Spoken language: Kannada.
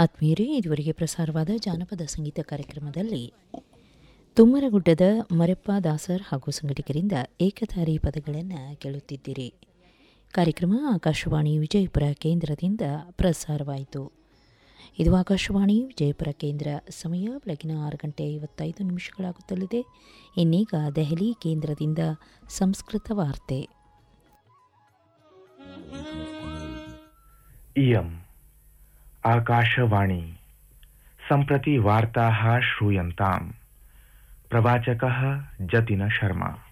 ಆತ್ಮೀಯರೇ ಇದುವರೆಗೆ ಪ್ರಸಾರವಾದ ಜಾನಪದ ಸಂಗೀತ ಕಾರ್ಯಕ್ರಮದಲ್ಲಿ ತುಮ್ಮರಗುಡ್ಡದ ಮರೆಪ್ಪ ದಾಸರ್ ಹಾಗೂ ಸಂಘಟಕರಿಂದ ಏಕತಾರಿ ಪದಗಳನ್ನು ಕೇಳುತ್ತಿದ್ದಿರಿ ಕಾರ್ಯಕ್ರಮ ಆಕಾಶವಾಣಿ ವಿಜಯಪುರ ಕೇಂದ್ರದಿಂದ ಪ್ರಸಾರವಾಯಿತು ಇದು ಆಕಾಶವಾಣಿ ವಿಜಯಪುರ ಕೇಂದ್ರ ಸಮಯ ಬೆಳಗಿನ ಆರು ಗಂಟೆ ಐವತ್ತೈದು ನಿಮಿಷಗಳಾಗುತ್ತಲಿದೆ ಇನ್ನೀಗ ದೆಹಲಿ ಕೇಂದ್ರದಿಂದ ಸಂಸ್ಕೃತ ವಾರ್ತೆ इयम् आकाशवाणी सम्प्रति वार्ताः श्रूयन्ताम् प्रवाचकः जतिन शर्मा